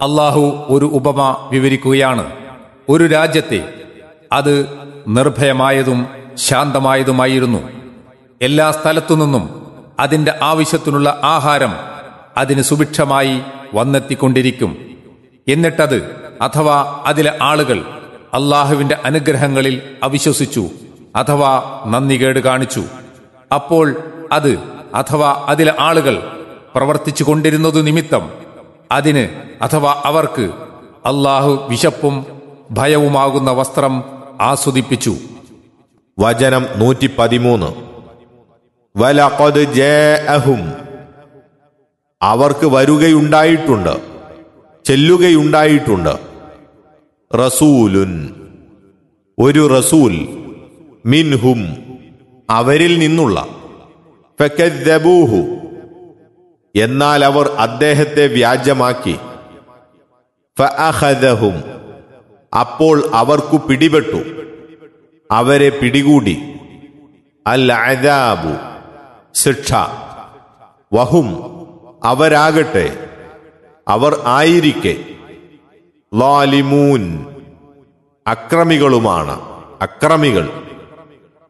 അള്ളാഹു ഒരു ഉപമ വിവരിക്കുകയാണ് ഒരു രാജ്യത്തെ അത് നിർഭയമായതും ശാന്തമായതുമായിരുന്നു എല്ലാ സ്ഥലത്തുനിന്നും അതിന്റെ ആവശ്യത്തിനുള്ള ആഹാരം അതിന് സുഭിക്ഷമായി വന്നെത്തിക്കൊണ്ടിരിക്കും എന്നിട്ടത് അഥവാ അതിലെ ആളുകൾ അള്ളാഹുവിന്റെ അനുഗ്രഹങ്ങളിൽ അവിശ്വസിച്ചു അഥവാ നന്ദികേട് കാണിച്ചു അപ്പോൾ അത് അഥവാ അതിലെ ആളുകൾ പ്രവർത്തിച്ചു കൊണ്ടിരുന്നതു നിമിത്തം അതിന് അഥവാ അവർക്ക് അള്ളാഹു വിശപ്പും ഭയവുമാകുന്ന വസ്ത്രം ആസ്വദിപ്പിച്ചു വചനം നൂറ്റി പതിമൂന്ന് വലഖദ് ജാഅഹും അവർക്ക് വരുകയുണ്ടായിട്ടുണ്ട് ചെല്ലുകയുണ്ടായിട്ടുണ്ട് റസൂലുൻ ഒരു റസൂൽ മിൻഹും അവരിൽ നിന്നുള്ള ഫക്കദ്ദബൂഹു എന്നാൽ അവർ അദ്ദേഹത്തെ വ്യാജമാക്കി ഫഅഖദഹും അപ്പോൾ അവർക്കു പിടിപെട്ടു അവരെ പിടികൂടി അൽ അദാബു ശിക്ഷ വഹും അവരാകട്ടെ അവർ ആയിരിക്കെ ലാലിമൂൻ അക്രമികളുമാണ് അക്രമികൾ